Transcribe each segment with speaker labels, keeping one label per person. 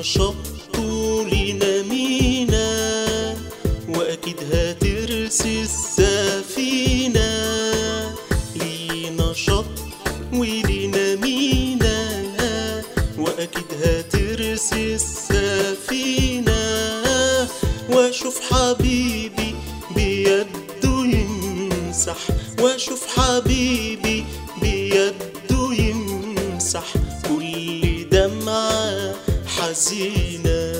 Speaker 1: شط ولينا مينا واكيد هترسي السفينة لينا شط ولينا مينا واكيد هترسي السفينة واشوف حبيبي بيده يمسح واشوف حبيبي بيده يمسح كل دمعة حزينة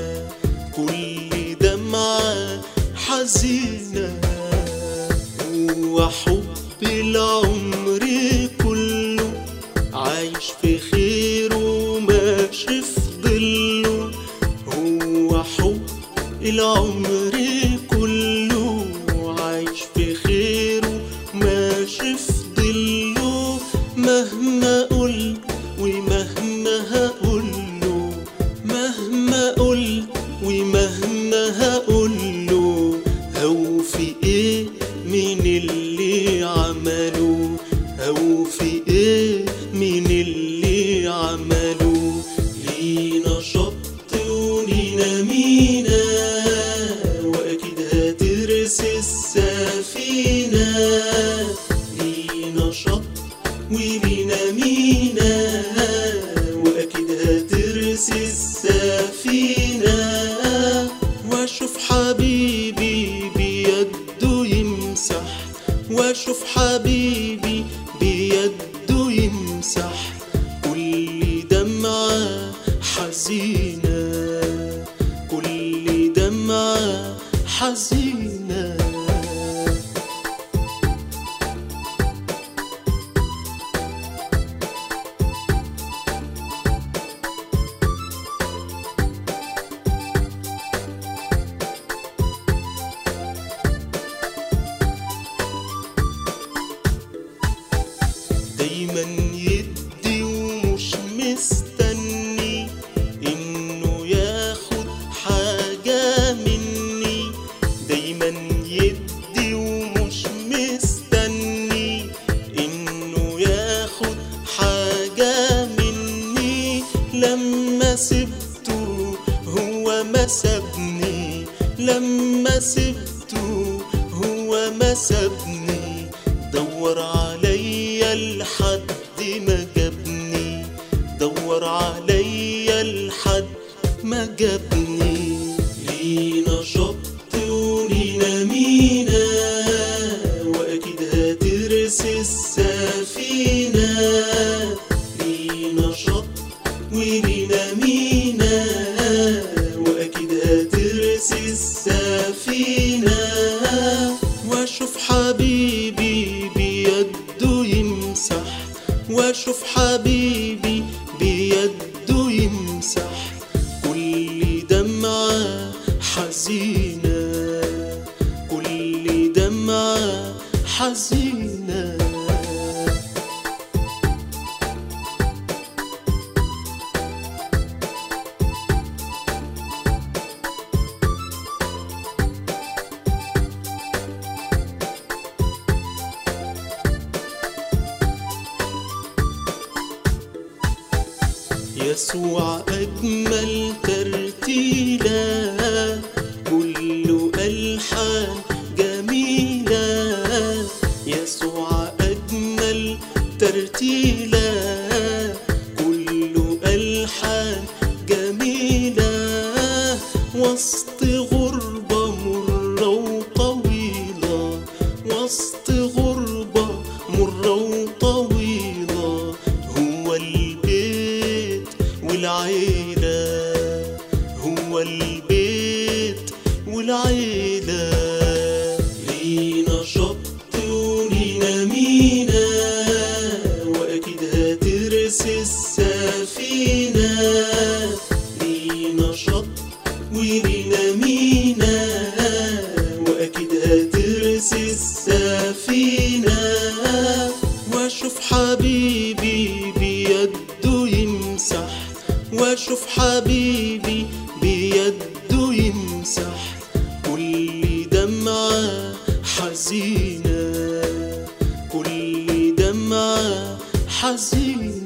Speaker 1: كل دمعة حزينة هو حب العمر كله عايش في خير وماشي في ظله هو حب العمر كله عايش في خير وماشي في ظله مهما قلت ومهما هقوله مهما قلت ومهما هقوله هو في ايه من اللي عمله هو في ايه من اللي عمله لينا شط ولينا مينا واكيد هترسي السفينة لينا شط ولينا مينا واكيد هترسي السفينة واشوف حبيبي بيده يمسح واشوف حبيبي بيده يمسح كل دمعة حزينة كل دمعة حزينة دايما يدي ومش مستني انه ياخد حاجة مني دايما يدي ومش مستني انه ياخد حاجة مني لما سبته هو ما سابني لما سبته هو ما سابني دور عليا لحد ما جابني دور عليا لحد ما جابني لينا شط ولينا مينا واكيد هترسي السفينة لينا شط ولينا مينا واكيد هترسي السفينة واشوف حبيبي بيده يمسح واشوف حبيبي بيده يمسح كل دمعة حزينة كل دمعة حزينة يسوع أجمل ترتيلة كله ألحان جميلة يسوع أجمل ترتيلة كله ألحان جميلة وسط غربة مرة وطويلة وسط غربة مرة وطويلة هو البيت والعيلة هو البيت والعيلة لينا شط ولينا مينا وأكيد هترسي السفينة لينا شط ولينا مينا وأكيد هترسي السفينة واشوف حبيبي بيده يمسح واشوف حبيبي بيده يمسح كل دمعة حزينة كل دمعة حزينة